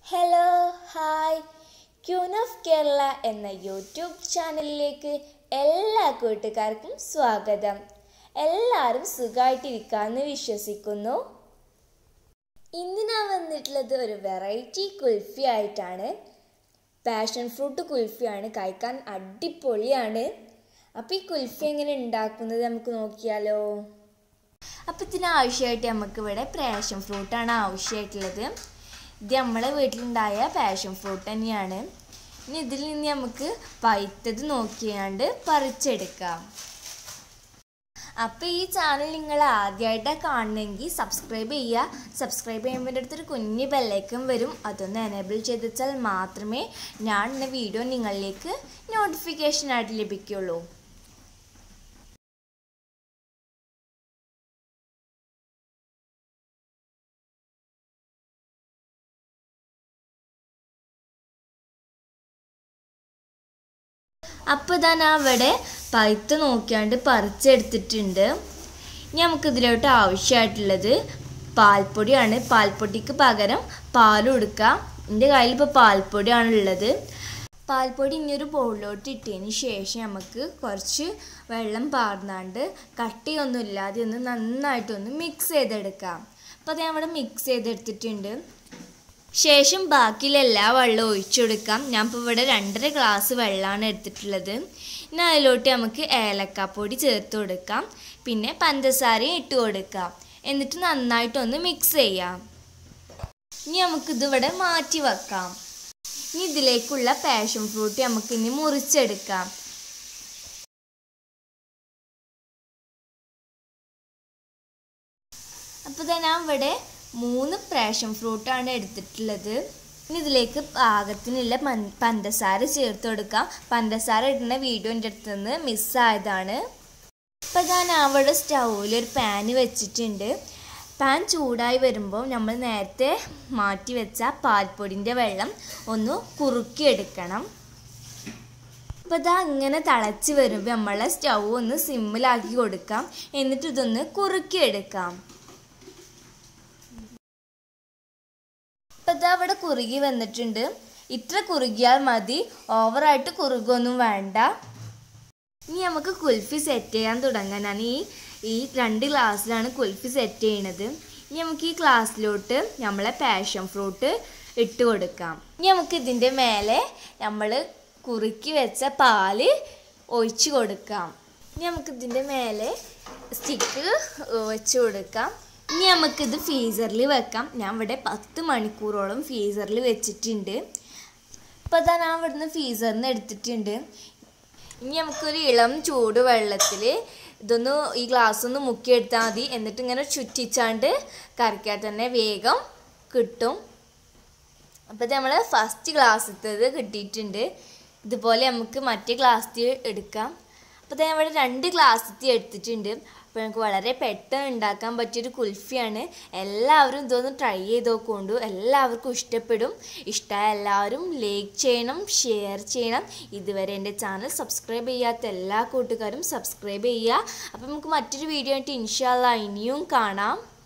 hello hi queen of Kerala എന്ന YouTube ചാനലിലേക്ക് എല്ലാ കൂട്ടുകാർക്കും സ്വാഗതം എല്ലാവരും സുഖമായിട്ടിരിക്കാമെന്ന് വിശ്വസിക്കുന്നു ഇന്ന് ഞാൻ വന്നിട്ടുള്ളത് ഒരു വെറൈറ്റി കുൽഫി ആയിട്ടാണ് പാഷൻ ഫ്രൂട്ട് കുൽഫിയാണ് കഴിക്കാൻ അടിപൊളിയാണ് അപ്പോൾ ഈ കുൽഫി എങ്ങനെ ഉണ്ടാക്കുന്നത് നമുക്ക് നോക്കിയാലോ അപ്പോൾ ഇതിന് ആവശ്യമായിട്ട് നമുക്ക് ഇവിടെ പാഷൻ ഫ്രൂട്ടാണ് ആവശ്യമായിട്ടുള്ളത് ഇത് നമ്മളെ വീട്ടിലുണ്ടായ പാഷൻ ഫ്രൂട്ട് തന്നെയാണ് ഇനി ഇതിൽ നിന്ന് നമുക്ക് പഴുത്തത് നോക്കിയാണ്ട് പറിച്ചെടുക്കാം അപ്പോൾ ഈ ചാനൽ നിങ്ങൾ ആദ്യമായിട്ടാണ് കാണണമെങ്കിൽ സബ്സ്ക്രൈബ് ചെയ്യുക സബ്സ്ക്രൈബ് ചെയ്യുമ്പോൾ എൻ്റെ അടുത്തൊരു കുഞ്ഞ് ബെല്ലൈക്കൻ വരും അതൊന്ന് എനേബിൾ ചെയ്ത് വെച്ചാൽ മാത്രമേ ഞാൻ ഇന്ന വീഡിയോ നിങ്ങളിലേക്ക് നോട്ടിഫിക്കേഷനായിട്ട് ലഭിക്കുള്ളൂ അപ്പോൾ ഇതാ ഞാൻ അവിടെ പഴുത്ത് നോക്കിയാണ്ട് പറിച്ചെടുത്തിട്ടുണ്ട് ഇനി നമുക്കിതിലോട്ട് ആവശ്യമായിട്ടുള്ളത് പാൽപ്പൊടിയാണ് പാൽപ്പൊടിക്ക് പകരം പാൽ കൊടുക്കുക എൻ്റെ കയ്യിൽ ഇപ്പോൾ പാൽപ്പൊടിയാണ് ഉള്ളത് പാൽപ്പൊടി ഇനിയൊരു ബൗളിലോട്ട് ഇട്ടതിന് ശേഷം നമുക്ക് കുറച്ച് വെള്ളം പാർന്നാണ്ട് കട്ടിയൊന്നും ഇല്ലാതെ ഒന്ന് നന്നായിട്ടൊന്ന് മിക്സ് ചെയ്തെടുക്കാം അപ്പോൾ അത് ഞാൻ ഇവിടെ മിക്സ് ചെയ്തെടുത്തിട്ടുണ്ട് ശേഷം ബാക്കിയുള്ള എല്ലാ വെള്ളവും ഒഴിച്ചു കൊടുക്കാം ഞാൻ ഇപ്പോൾ ഇവിടെ രണ്ടര ഗ്ലാസ് വെള്ളമാണ് എടുത്തിട്ടുള്ളത് ഇനി അതിലോട്ട് നമുക്ക് ഏലക്കാപ്പൊടി ചേർത്ത് കൊടുക്കാം പിന്നെ പഞ്ചസാരയും ഇട്ട് കൊടുക്കാം എന്നിട്ട് നന്നായിട്ടൊന്ന് മിക്സ് ചെയ്യാം ഇനി നമുക്കിത് ഇവിടെ മാറ്റി വെക്കാം ഇനി ഇതിലേക്കുള്ള പാഷൻ ഫ്രൂട്ട് നമുക്ക് ഇനി മുറിച്ചെടുക്കാം അപ്പോൾ തന്നെ ഞാൻ ഇവിടെ മൂന്ന് പാഷൻ ഫ്രൂട്ടാണ് എടുത്തിട്ടുള്ളത് ഇനി ഇതിലേക്ക് പാകത്തിനുള്ള പഞ്ചസാര ചേർത്ത് കൊടുക്കാം പഞ്ചസാര ഇടുന്ന വീഡിയോ എൻ്റെ അടുത്ത് നിന്ന് മിസ്സായതാണ് ഇപ്പം ഞാൻ അവിടെ സ്റ്റൗവിൽ ഒരു പാന് വെച്ചിട്ടുണ്ട് പാൻ ചൂടായി വരുമ്പോൾ നമ്മൾ നേരത്തെ മാറ്റി വെച്ച പാൽപ്പൊടിൻ്റെ വെള്ളം ഒന്ന് കുറുക്കിയെടുക്കണം അപ്പോൾ ഇതാ ഇങ്ങനെ തിളച്ച് വരുമ്പോൾ നമ്മളെ സ്റ്റൗ ഒന്ന് സിമ്മിലാക്കി കൊടുക്കാം എന്നിട്ട് ഇതൊന്ന് കുറുക്കിയെടുക്കാം ഇപ്പം ഇതാ ഇവിടെ കുറുകി വന്നിട്ടുണ്ട് ഇത്ര കുറുകിയാൽ മതി ഓവറായിട്ട് കുറുകൊന്നും വേണ്ട ഇനി നമുക്ക് കുൽഫി സെറ്റ് ചെയ്യാൻ തുടങ്ങാനാണ് ഈ ഈ രണ്ട് ഗ്ലാസ്സിലാണ് കുൽഫി സെറ്റ് ചെയ്യണത് ഇനി നമുക്ക് ഈ ഗ്ലാസ്സിലോട്ട് നമ്മളെ പാഷൻ ഫ്രൂട്ട് ഇട്ട് കൊടുക്കാം ഇനി നമുക്ക് ഇതിൻ്റെ മേലെ നമ്മൾ കുറുക്കി വെച്ച പാല് ഒഴിച്ച് കൊടുക്കാം ഇനി നമുക്ക് ഇതിൻ്റെ മേലെ സ്റ്റിക്ക് വെച്ച് കൊടുക്കാം ഇനി നമുക്കിത് ഫ്രീസറിൽ വെക്കാം ഞാൻ ഇവിടെ പത്ത് മണിക്കൂറോളം ഫ്രീസറിൽ വെച്ചിട്ടുണ്ട് ഇപ്പോൾ അതാ ഞാൻ ഇവിടുന്ന് ഫ്രീസറിൽ നിന്ന് എടുത്തിട്ടുണ്ട് ഇനി നമുക്കൊരു ഇളം ചൂട് വെള്ളത്തിൽ ഇതൊന്ന് ഈ ഗ്ലാസ് ഒന്ന് മുക്കിയെടുത്താൽ മതി എന്നിട്ട് ഇങ്ങനെ ചുറ്റിച്ചാണ്ട് കറിക്കാൻ തന്നെ വേഗം കിട്ടും അപ്പോൾ ഇത് നമ്മൾ ഫസ്റ്റ് ഗ്ലാസ്സിത്തത് കിട്ടിയിട്ടുണ്ട് ഇതുപോലെ നമുക്ക് മറ്റേ ഗ്ലാസ്സിൽ എടുക്കാം അപ്പോൾ ഇത് നമ്മൾ രണ്ട് ഗ്ലാസ്സിത്തി എടുത്തിട്ടുണ്ട് അപ്പോൾ നമുക്ക് വളരെ പെട്ടെന്ന് ഉണ്ടാക്കാൻ പറ്റിയൊരു കുൽഫിയാണ് എല്ലാവരും ഇതൊന്ന് ട്രൈ ചെയ്ത് നോക്കൊണ്ടു എല്ലാവർക്കും ഇഷ്ടപ്പെടും ഇഷ്ടമായ എല്ലാവരും ലൈക്ക് ചെയ്യണം ഷെയർ ചെയ്യണം ഇതുവരെ എൻ്റെ ചാനൽ സബ്സ്ക്രൈബ് ചെയ്യാത്ത എല്ലാ കൂട്ടുകാരും സബ്സ്ക്രൈബ് ചെയ്യുക അപ്പോൾ നമുക്ക് മറ്റൊരു വീഡിയോ ആയിട്ട് ഇൻഷാല്ല ഇനിയും കാണാം